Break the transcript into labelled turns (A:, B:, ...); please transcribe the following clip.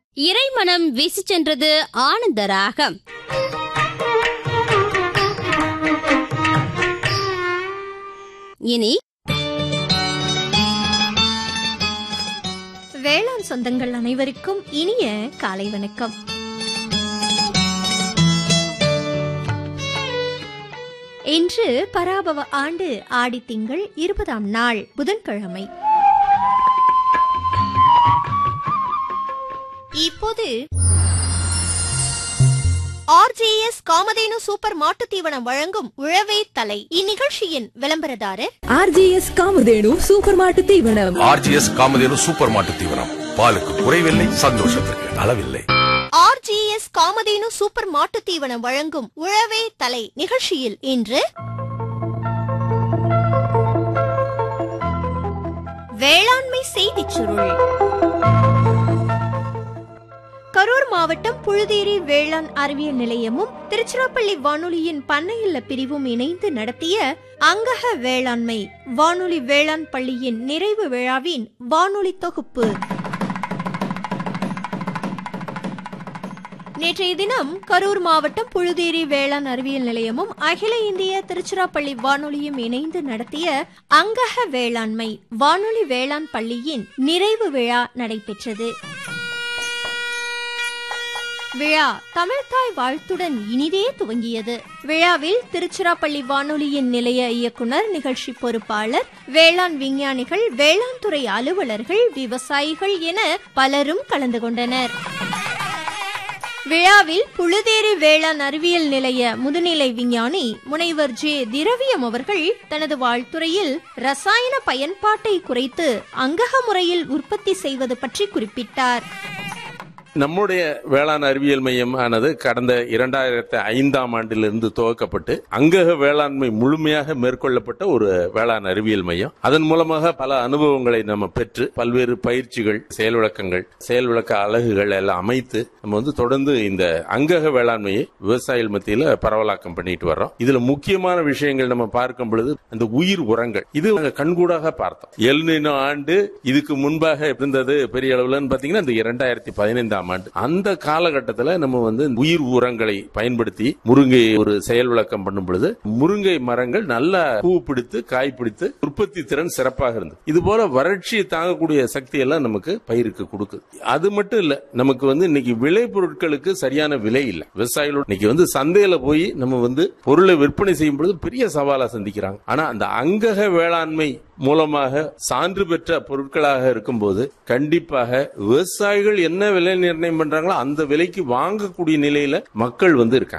A: இறைமனம் வீசி சென்றது ஆனந்த ராகம் இனி
B: வேளாண் சொந்தங்கள் அனைவருக்கும் இனிய காலை வணக்கம் இன்று பராபவ ஆண்டு ஆடி திங்கள் இருபதாம் நாள் புதன்கிழமை இப்போது ஆர்ஜேஎஸ் காமதேனு சூப்பர் மாட்டுத் தீவனம் வழங்கும் உழவே தலை இந்நிகழ்ச்சியின் விளம்பரதாரர்
C: ஆர்ஜிஎஸ் காமதேனு சூப்பர் மாட்டு தீவனம்
D: ஆர்ஜிஎஸ் காமதேனு சூப்பர் மாட்டு தீவனம் பாலுக்கு குறைவில்லை சந்தோஷத்திற்கு அளவில்லை
B: ஆர்ஜிஎஸ் காமதேனு சூப்பர் மாட்டுத் தீவனம் வழங்கும் உழவே தலை நிகழ்ச்சியில் இன்று வேளாண்மை செய்திச் சுருள் கரூர் மாவட்டம் புழுதேரி வேளாண் அறிவியல் நிலையமும் திருச்சிராப்பள்ளி வானொலியின் பண்ணையில்ல பிரிவும் இணைந்து நடத்திய அங்கக வேளாண்மை வானொலி வேளாண் பள்ளியின் நிறைவு விழாவின் வானொலி தொகுப்பு நேற்றைய தினம் கரூர் மாவட்டம் புழுதேரி வேளாண் அறிவியல் நிலையமும் அகில இந்திய திருச்சிராப்பள்ளி வானொலியும் இணைந்து நடத்திய அங்கக வேளாண்மை வானொலி வேளாண் பள்ளியின் நிறைவு விழா நடைபெற்றது விழா தமிழ்தாய் வாழ்த்துடன் இனிதே துவங்கியது விழாவில் திருச்சிராப்பள்ளி வானொலியின் நிலைய இயக்குனர் நிகழ்ச்சி பொறுப்பாளர் வேளாண் விஞ்ஞானிகள் வேளாண் துறை அலுவலர்கள் விவசாயிகள் என பலரும் கலந்து கொண்டனர் விழாவில் புழுதேரி வேளாண் அறிவியல் நிலைய முதுநிலை விஞ்ஞானி முனைவர் ஜே திரவியம் அவர்கள் தனது வாழ்த்துறையில் ரசாயன பயன்பாட்டை குறைத்து அங்கக முறையில் உற்பத்தி செய்வது பற்றி குறிப்பிட்டார்
E: நம்முடைய வேளாண் அறிவியல் மையம் ஆனது கடந்த இரண்டாயிரத்தி ஐந்தாம் ஆண்டிலிருந்து துவக்கப்பட்டு அங்கக வேளாண்மை முழுமையாக மேற்கொள்ளப்பட்ட ஒரு வேளாண் அறிவியல் மையம் அதன் மூலமாக பல அனுபவங்களை நம்ம பெற்று பல்வேறு பயிற்சிகள் செயல் விளக்கங்கள் செயல் விளக்க அலகுகள் எல்லாம் அமைத்து நம்ம வந்து தொடர்ந்து இந்த அங்கக வேளாண்மையை விவசாயிகள் மத்தியில பரவலாக்கம் பண்ணிட்டு வர்றோம் இதுல முக்கியமான விஷயங்கள் நம்ம பார்க்கும் பொழுது அந்த உயிர் உரங்கள் இது நாங்க கண்கூடாக பார்த்தோம் எல்னினோ ஆண்டு இதுக்கு முன்பாக இருந்தது பெரிய அளவுலன்னு பாத்தீங்கன்னா இந்த இரண்டாயிரத்தி பதினைந்தாம் ஆண்டு அந்த காலகட்டத்தில் நம்ம வந்து உயிர் உரங்களை பயன்படுத்தி முருங்கை ஒரு செயல் விளக்கம் பண்ணும் பொழுது முருங்கை மரங்கள் நல்லா பூ பிடித்து காய் பிடித்து உற்பத்தி திறன் சிறப்பாக இருந்தது இது போல வறட்சியை தாங்கக்கூடிய சக்தி எல்லாம் நமக்கு பயிருக்கு கொடுக்குது அது மட்டும் இல்ல நமக்கு வந்து இன்னைக்கு விளை பொருட்களுக்கு சரியான விலை இல்ல விவசாயிகளோட இன்னைக்கு வந்து சந்தையில போய் நம்ம வந்து பொருளை விற்பனை செய்யும் பொழுது பெரிய சவாலா சந்திக்கிறாங்க ஆனா அந்த அங்கக வேளாண்மை மூலமாக சான்று பெற்ற பொருட்களாக இருக்கும்போது கண்டிப்பாக விவசாயிகள் என்ன விலை நிர்ணயம் பண்றாங்களோ அந்த விலைக்கு வாங்கக்கூடிய நிலையில மக்கள் வந்து இருக்காங்க